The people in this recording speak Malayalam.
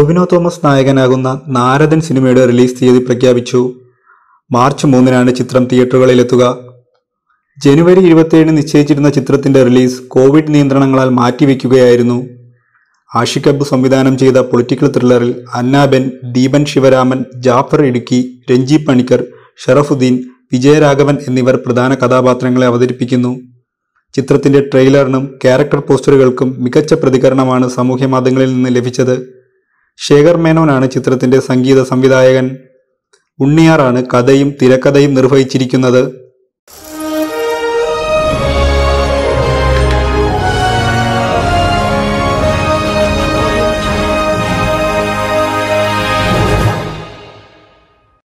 ടൊവിനോ തോമസ് നായകനാകുന്ന നാരദൻ സിനിമയുടെ റിലീസ് തീയതി പ്രഖ്യാപിച്ചു മാർച്ച് മൂന്നിനാണ് ചിത്രം തിയേറ്ററുകളിലെത്തുക ജനുവരി ഇരുപത്തിയേഴിന് നിശ്ചയിച്ചിരുന്ന ചിത്രത്തിന്റെ റിലീസ് കോവിഡ് നിയന്ത്രണങ്ങളാൽ മാറ്റിവെക്കുകയായിരുന്നു ആഷിഖ് അബു സംവിധാനം ചെയ്ത പൊളിറ്റിക്കൽ ത്രില്ലറിൽ അന്നാബെൻ ദീപൻ ശിവരാമൻ ജാഫർ ഇടുക്കി രഞ്ജി പണിക്കർ ഷറഫുദ്ദീൻ വിജയരാഘവൻ എന്നിവർ പ്രധാന കഥാപാത്രങ്ങളെ അവതരിപ്പിക്കുന്നു ചിത്രത്തിന്റെ ട്രെയിലറിനും ക്യാരക്ടർ പോസ്റ്ററുകൾക്കും മികച്ച പ്രതികരണമാണ് സാമൂഹ്യ മാധ്യമങ്ങളിൽ നിന്ന് ലഭിച്ചത് ശേഖർ മേനോനാണ് ചിത്രത്തിന്റെ സംഗീത സംവിധായകൻ ഉണ്ണിയാറാണ് കഥയും തിരക്കഥയും നിർവഹിച്ചിരിക്കുന്നത്